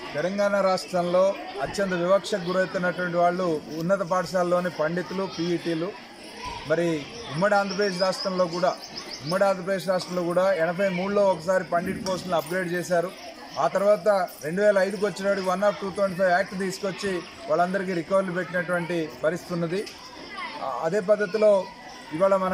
తెలంగాణ రాష్ట్రంలో అత్యంత వివక్షకు గురవుతున్నటువంటి వాళ్ళు ఉన్నత పాఠశాలలోని పండితులు పీఈటీలు మరి ఉమ్మడి ఆంధ్రప్రదేశ్ రాష్ట్రంలో కూడా ఉమ్మడి ఆంధ్రప్రదేశ్ రాష్ట్రంలో కూడా ఎనభై మూడులో ఒకసారి పండిట్ పోస్టులను అప్గ్రేడ్ చేశారు ఆ తర్వాత రెండు వేల ఐదుకి వచ్చినప్పుడు one of two thousand five act తీసుకొచ్చి వాళ్ళందరికీ రికవరీ పెట్టినటువంటి పరిస్థితి ఉన్నది ఆ- అదే పద్ధతిలో ఇవాళ మన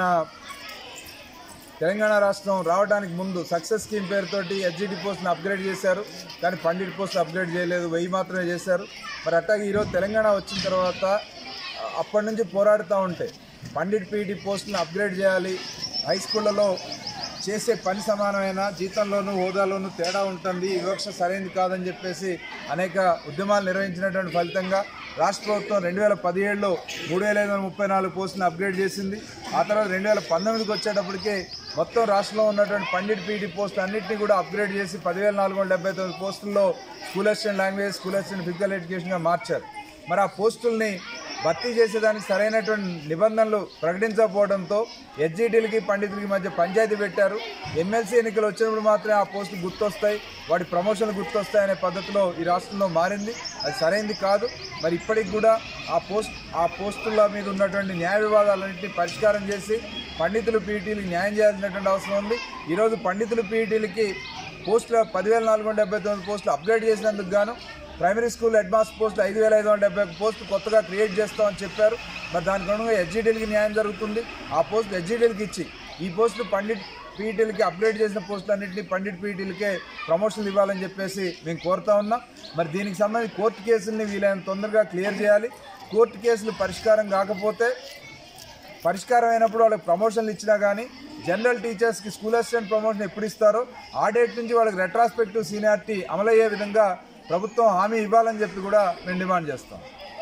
తెలంగాణ రాష్ట్రం రావడానికి ముందు సక్సెస్ స్కీమ్ పేరుతోటి హెచ్జిటి పోస్ట్ని అప్గ్రేడ్ చేశారు కానీ పండిట్ పోస్ట్ అప్గ్రేడ్ చేయలేదు వెయ్యి మాత్రమే చేశారు మరి అట్లాగే ఈరోజు తెలంగాణ వచ్చిన తర్వాత ఆ, అప్పటి నుంచి పోరాడుతూ ఉంటే పండిట్ పీఈటీ పోస్టులను అప్గ్రేడ్ చేయాలి హై స్కూళ్ళలో చేసే పని సమానమైన జీతంలోనూ హోదాలోనూ తేడా ఉంటుంది ఈ వివక్ష సరైనది కాదని చెప్పేసి అనేక ఉద్యమాలు నిర్వహించినటువంటి ఫలితంగా రాష్ట్ర ప్రభుత్వం రెండు వేల పదిహేడులో మూడు వేల ఐదు వందల ముప్పై నాలుగు పోస్టులను అప్గ్రేడ్ చేసింది ఆ తర్వాత రెండు వేల పంతొమ్మిదికి వచ్చేటప్పటికి మొత్తం రాష్ట్రంలో ఉన్నటువంటి పండిట్ పీటీ పోస్ట్ అన్నింటినీ కూడా అప్గ్రేడ్ చేసి పదివేల నాలుగు వందల డెబ్బై తొమ్మిది పోస్టుల్లో school assistant language school assistant physical ఎడ్యుకేషన్గా మార్చారు మరి ఆ పోస్టుల్ని భర్తీ చేసేదానికి సరైనటువంటి నిబంధనలు ప్రకటించకపోవడంతో ఎస్జీటీలకి పండితులకి మధ్య పంచాయతీ పెట్టారు ఎమ్మెల్సీ ఎన్నికలు వచ్చినప్పుడు మాత్రమే ఆ పోస్టులు గుర్తొస్తాయి వాటి ప్రమోషన్లు గుర్తొస్తాయి అనే పద్ధతిలో ఈ రాష్ట్రంలో మారింది అది సరైనది కాదు మరి ఇప్పటికి కూడా ఆ పోస్ట్ ఆ పోస్టుల మీద ఉన్నటువంటి న్యాయ వివాదాలన్నింటినీ పరిష్కారం చేసి పండితులు పీఈటీలకు న్యాయం చేయాల్సినటువంటి అవసరం ఉంది ఈరోజు పండితులు పీఈటీలకి పోస్టుల పదివేల నాలుగు వందల డెబ్బై తొమ్మిది పోస్టులు అప్గ్రేడ్ చేసినందుకు గాను ప్రైమరీ స్కూల్ హెడ్ మాస్టర్ పోస్టులు ఐదు వేల ఐదు వందల డెబ్బై పోస్టులు కొత్తగా క్రియేట్ చేస్తామని చెప్పారు మరి దానికి అనుగుణంగా హెచ్జీడీలకి న్యాయం జరుగుతుంది ఆ పోస్ట్ హెచ్జీడీలకి ఇచ్చి ఈ పోస్టులు పండిట్ పీఈటీలకి అప్గ్రేడ్ చేసిన పోస్టులన్నింటినీ పండిట్ పీఈటీలకే ప్రమోషన్లు ఇవ్వాలని చెప్పేసి మేము కోరుతా ఉన్నాం మరి దీనికి సంబంధించి కోర్టు కేసుల్ని వీలైనంత తొందరగా క్లియర్ చేయాలి కోర్టు కేసులు పరిష్కారం కాకపోతే పరిష్కారం అయినప్పుడు వాళ్ళకి ప్రమోషన్లు ఇచ్చినా కానీ జనరల్ టీచర్స్కి స్కూల్ అసిస్టెంట్ ప్రమోషన్ ఎప్పుడు ఇస్తారో ఆ డేట్ నుంచి వాళ్ళకి రెట్రాస్పెక్టివ్ సీనియారిటీ అమలయ్యే విధంగా ప్రభుత్వం హామీ ఇవ్వాలని చెప్పి కూడా మేము డిమాండ్ చేస్తాం